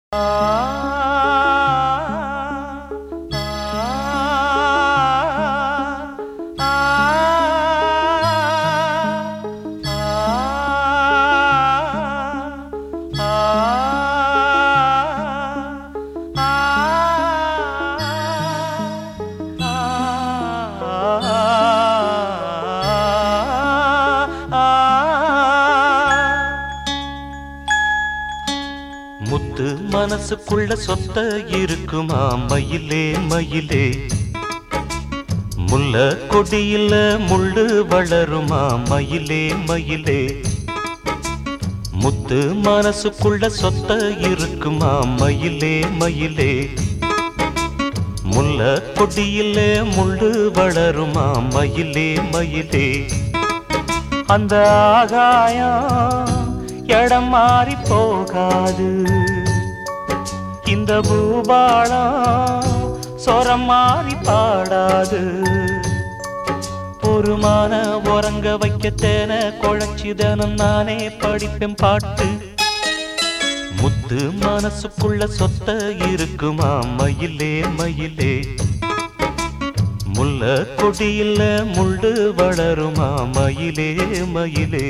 முத்து மனசுக்குள்ள சொத்த இருக்குமா மயிலே மயிலே முல்ல கொடியில முள்ளு வளருமா மயிலே மயிலே முத்து மனசுக்குள்ள சொத்த இருக்குமா மயிலே மயிலே முல்ல கொடியில முள்ளு வளருமா மயிலே மயிலே அந்த ஆகாயம் இடம் மாறி போகாது இந்த பூபாலம் சொரம் மாறி பாடாது ஒரு மான உறங்க வைக்கத்தேன குழைச்சி தினம் நானே படிப்பேன் பாட்டு முத்து மனசுக்குள்ள சொத்த இருக்குமா மயிலே மயிலே முல்ல கொடியில முள்ளு வளருமா மயிலே மயிலே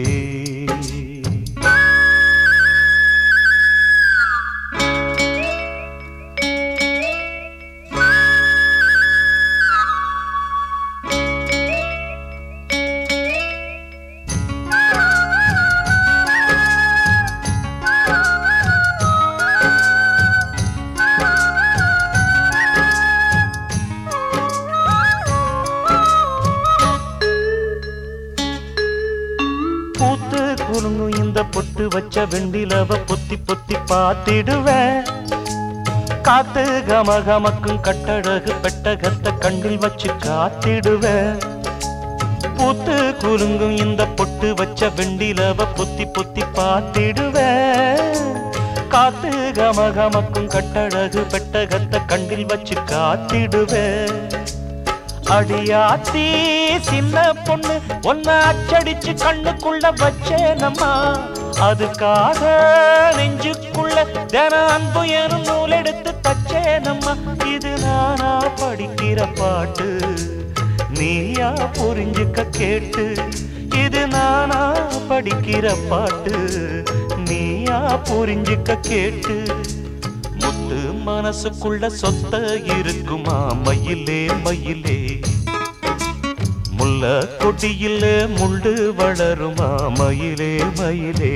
பூத்து குலுங்கும் இந்த பொட்டு வச்ச வெண்டிலவ பொத்தி பொத்தி பார்த்திடுவேன் காத்து கம கமக்கும் கட்டழகு பெட்டகத்தை கண்ணில் வச்சு காத்திடுவேன் பூத்து குலுங்கும் இந்த பொட்டு வச்ச வெண்டிலவ பொத்தி பொத்தி பார்த்திடுவேன் காத்து கம கமக்கும் கட்டழகு பெட்டகத்தை கண்ணில் வச்சு காத்திடுவேன் அடியாத்தி சின்ன பொண்ணு ஒன்ன அச்சடிச்சு கண்ணுக்குள்ள வச்சேனம்மா அதுக்காக நெஞ்சுக்குள்ள தின அன்பு எனும் நூல் எடுத்து தச்சேனம்மா இது நானா படிக்கிற பாட்டு நீயா புரிஞ்சுக்க கேட்டு இது நானா படிக்கிற பாட்டு நீயா புரிஞ்சுக்க கேட்டு முத்து மனசுக்குள்ள சொத்த இருக்குமா மயிலே மயிலே முல்ல கொடியில முள்ளு வளருமா மயிலே மயிலே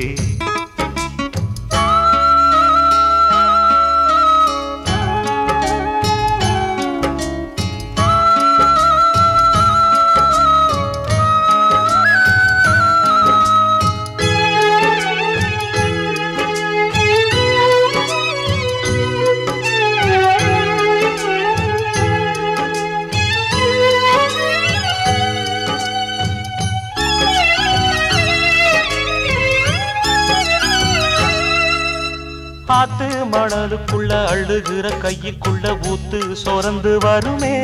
ஆத்து மணலுக்குள்ள அழுகிற கையுக்குள்ள ஊத்து சொரந்து வருமே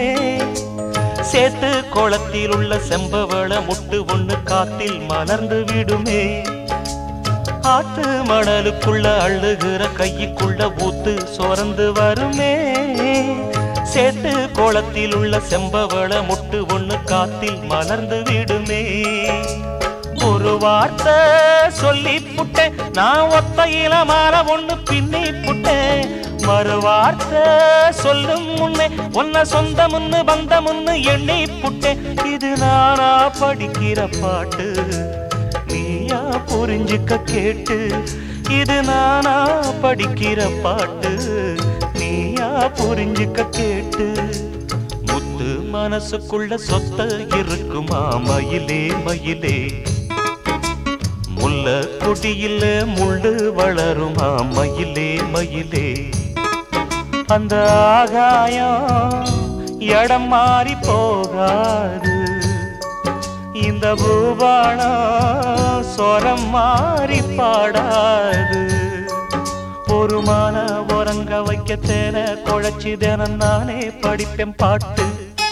சேத்து குளத்தில் உள்ள செம்பவள முட்டு ஒண்ணு காத்தில் மலர்ந்து விடுமே ஆத்து மணலுக்குள்ள அழுகிற கையுக்குள்ள ஊத்து சொரந்து வருமே சேத்து குளத்தில் உள்ள செம்பவள முட்டு ஒண்ணு காத்தில் மலர்ந்து விடுமே ஒரு வார்த்தை சொல்லி புட்டேன் நான் ஒத்தையில மாற ஒண்ணு பின்னி புட்டேன் மறு வார்த்தை சொல்லும் முன்னே உன்னை சொந்த முன்னு வந்த முன்னு எண்ணி புட்டேன் இது நானா படிக்கிற பாட்டு நீயா புரிஞ்சுக்க கேட்டு இது நானா படிக்கிற பாட்டு நீயா புரிஞ்சுக்க கேட்டு முத்து மனசுக்குள்ள சொத்த இருக்குமா மயிலே மயிலே முல்ல கொடியில முள்ளு வளருமா மயிலே மயிலே அந்த ஆகாயம் இடம் மாறி போகாது இந்த பூபானம் சொரம் மாறி பாடாது ஒரு மான உறங்க வைக்க தேன குழைச்சி தினம் நானே படிப்பேன் பாட்டு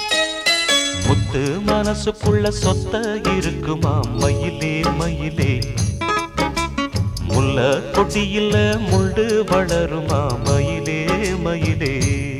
முத்து மனசுக்குள்ள சொத்த இருக்குமா மயிலே மயிலே முல்ல கொடியில முள்ளு வளருமா மயிலே மயிலே